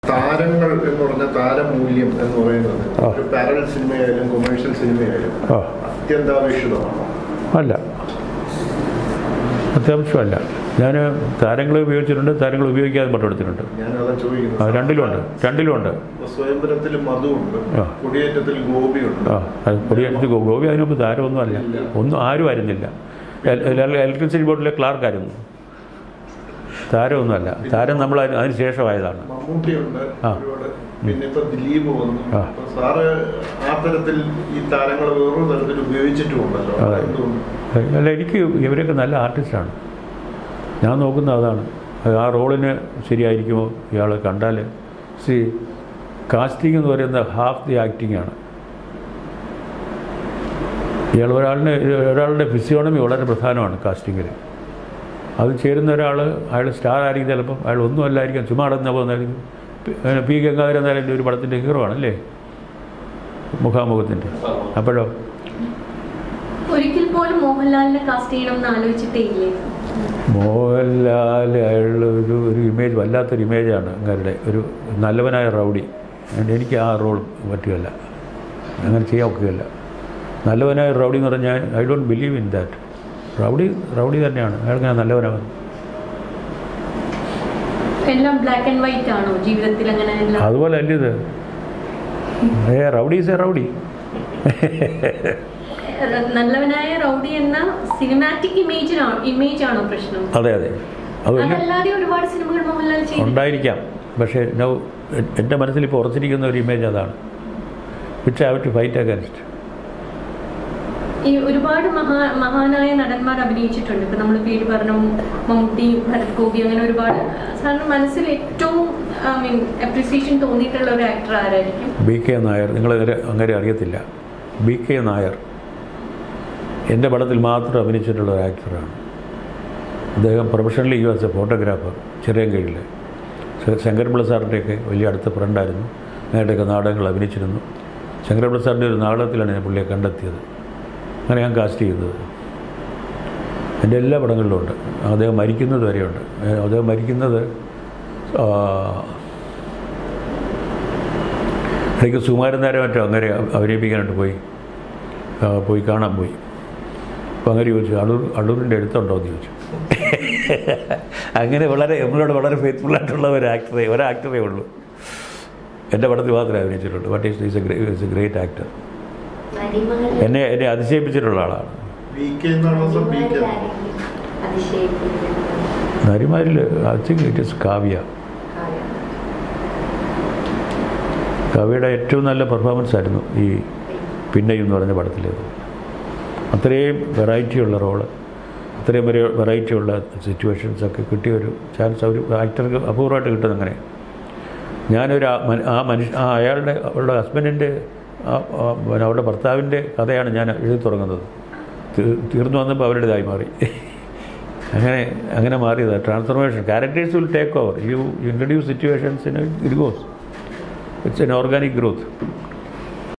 താരങ്ങൾ എന്ന് പറഞ്ഞ താരമൂല്യം എന്ന് പറയുന്നത് ആ. ഒരു പാരൽ സിനിമയായാലും കൊമേഴ്ഷ്യൽ സിനിമയായാലും ആ അത്യന്താപേക്ഷിതമാണ് അല്ല അത്യാവശ്യമല്ല ഞാൻ താരങ്ങളെ ഉപയോഗിച്ചിട്ടുണ്ട് താരങ്ങൾ ഉപയോഗിക്കാതെ പട്ടെടുത്തിട്ടുണ്ട് ഞാനതാ ആ, ചോദിക്കുന്നത് രണ്ടിലുമുണ്ട് രണ്ടിലുമുണ്ട് ഇപ്പൊ സ്വയംവരത്തിൽ മധുവുണ്ട് ആ. കുടിയേറ്റത്തിൽ ഗോപിയുണ്ട് ആ അത് പൊടിയടിച്ച് ഗോപി അതിന് മുമ്പ് താരമൊന്നും അല്ല ഒന്നും ആരും ആയിരുന്നില്ല എൽ- എൽ- ഇലക്ട്രിസിറ്റി ബോർഡിലെ ക്ലാർക്കായിരുന്നു താരമൊന്നുമല്ല താരം നമ്മൾ അതിന് അതിന് ശേഷമായതാണ് മമ്മൂട്ടിയുണ്ട് ആ. ഒരുപാട് പിന്നെ ഇപ്പൊ ദിലീപ് വന്നു ആ. അപ്പൊ സാറ് ആ തരത്തിൽ ഈ താരങ്ങൾ വേറൊരു തരത്തിൽ ഉപയോഗിച്ചിട്ടുമുണ്ടല്ലോ അതെ. അതെന്തുകൊണ്ട് അല്ല എനിക്ക് ഇവരൊക്കെ നല്ല ആർട്ടിസ്റ്റാണ് ഞാൻ നോക്കുന്നത് അതാണ് ആ റോളിന് ശരിയായിരിക്കുമോ ഇയാൾ കണ്ടാൽ സി കാസ്റ്റിംഗ് എന്ന് പറയുന്നത് ഹാഫ് ദി ആക്ടിംഗ് ആണ് ഇയാൾ ഒരാളിന് ഒരാളുടെ ഫിസിയോണമി വളരെ പ്രധാനമാണ് കാസ്റ്റിങ്ങിൽ അത് ചേരുന്ന ഒരാൾ അയാൾ സ്റ്റാർ ആയിരിക്കും ചിലപ്പം അയാൾ ഒന്നും അല്ലായിരിക്കും ചുമ്മാ നടന്ന പോകുന്നതായിരിക്കും പി- ഏ, പി ഗംഗാധരൻ എന്നാലും ഒരു പടത്തിൻ്റെ ഹീറോ ആണല്ലേ മുഖാമുഖത്തിൻ്റെ അപ്പോഴോ ഒരിക്കൽ പോലും മോഹൻലാലിനെ കാസ്റ്റ് ചെയ്യണം എന്ന് ആലോചിച്ചിട്ടേ ഇല്ലേ മോഹൻലാൽ അയാളുടെ ഒരു ഒരു ഇമേജ് വല്ലാത്തൊരു ഇമേജാണ് അങ്ങരുടെ ഒരു നല്ലവനായ റൗഡി അതുകൊണ്ട് എനിക്ക് ആ റോൾ പറ്റുകയില്ല അങ്ങനെ ചെയ്യാൻ ഒക്കുകയില്ല നല്ലവനായ റൗഡി എന്ന് പറഞ്ഞാൽ I don't believe in that rowdy rowdy തന്നെയാണ് അയാൾ ഞാൻ നല്ലവനാണ് എല്ലാം ബ്ലാക്ക് ആൻഡ് വൈറ്റ് ആണോ ജീവിതത്തിൽ അങ്ങനെ എല്ലാം അതുപോലെ അല്ല ഇത് a rowdy is a rowdy ഏഹ് നല്ലവനായ റൗഡി എന്ന സിനിമാറ്റിക് ഇമേജിനാണോ ഇമേജ് ആണോ പ്രശ്നം അതെ അതെ അത് വലിയ അതല്ലാതെ ഒരുപാട് സിനിമകൾ മോഹൻലാൽ ചെയ്തു ഉണ്ടായിരിക്കാം പക്ഷേ നൗ എൻ്റെ മനസ്സിൽ ഇപ്പോൾ ഉറച്ചിരിക്കുന്ന ഒരു ഇമേജ് അതാണ് which have to fight against ഈ ഒരുപാട് മഹാ മഹാനായ നടന്മാർ അഭിനയിച്ചിട്ടുണ്ട് ഇപ്പൊ നമ്മൾ പേര് പറഞ്ഞു മമ്മൂട്ടി ഭരത് ഗോപി അങ്ങനെ ഒരുപാട് സാറിന് മനസ്സിൽ ഏറ്റവും ഐ മീൻ അപ്രിസിയേഷൻ തോന്നിയിട്ടുള്ള ഒരു ആക്ടർ ആരായിരിക്കും ബി കെ നായർ നിങ്ങൾ അങ്ങനെ അറിയത്തില്ല ബി കെ നായർ എൻ്റെ പടത്തിൽ മാത്രം അഭിനയിച്ചിട്ടുള്ള ഒരു ആക്ടറാണ് അദ്ദേഹം professionally U S A photographer ചിറയൻകീഴിൽ ശങ്കരപിള്ള സാറിൻ്റെയൊക്കെ വലിയ അടുത്ത ഫ്രണ്ടായിരുന്നു അങ്ങനെയൊക്കെ നാടകങ്ങൾ അഭിനയിച്ചിരുന്നു ശങ്കരപിള്ള സാറിൻ്റെ ഒരു നാടകത്തിലാണ് ഞാൻ പുള്ളിയെ കണ്ടെത്തിയത് അങ്ങനെ ഞാൻ കാസ്റ്റ് ചെയ്തത് എൻ്റെ എല്ലാ പടങ്ങളിലും ഉണ്ട് അദ്ദേഹം മരിക്കുന്നത് വരെയുണ്ട് ഏഹ് അദ്ദേഹം മരിക്കുന്നത് ആ, ഇടയ്ക്ക് സുകുമാരൻ നേരം മറ്റോ അങ്ങനെ അഭിനയിപ്പിക്കാനായിട്ട് പോയി ആ, പോയി കാണാൻ പോയി അപ്പോൾ അങ്ങനെ ചോദിച്ചു അടൂർ അടൂരിൻ്റെ അടുത്തുണ്ടോ എന്ന് ചോദിച്ചു അങ്ങനെ വളരെ നമ്മളോട് വളരെ ഫെയ്ത്ത്ഫുൾ ആയിട്ടുള്ള ഒരു ആക്ടറെ ഒരു ആക്ടറേ ഉള്ളൂ എൻ്റെ പടത്തിൽ മാത്രമേ അഭിനയിച്ചിട്ടുള്ളൂ but is is a is a great actor എന്നെ എന്നെ അതിശയിപ്പിച്ചിട്ടുള്ള ആളാണ് ബി കെ എന്നാണോ സർ ബി കെ നരിമാരിൽ I think it is Kavya കാവ്യയുടെ ഏറ്റവും നല്ല പെർഫോമൻസ് ആയിരുന്നു ഈ പിന്നെയും എന്ന് പറഞ്ഞ പടത്തിലേത് അത്രയും വെറൈറ്റി ഉള്ള റോള് അത്രയും ഒരു വെറൈറ്റി ഉള്ള സിറ്റുവേഷൻസ് ഒക്കെ കിട്ടിയ ഒരു ചാൻസ് ഒരു ആക്ടർക്ക് അപൂർവമായിട്ട് കിട്ടുന്നത് അങ്ങനെ ഞാനൊരു ആ മന- ആ മനുഷ്യ ആ അയാളുടെ അവളുടെ ഹസ്ബൻഡിൻ്റെ പിന്നെ അവളുടെ ഭർത്താവിൻ്റെ കഥയാണ് ഞാൻ എഴുതി തുടങ്ങുന്നത് തീ- തീർന്നു വന്നപ്പോൾ അവരുടേതായി മാറി അങ്ങനെ അങ്ങനെ മാറിയതാണ് transformation characters will take over you introduce situations in it goes it's an organic growth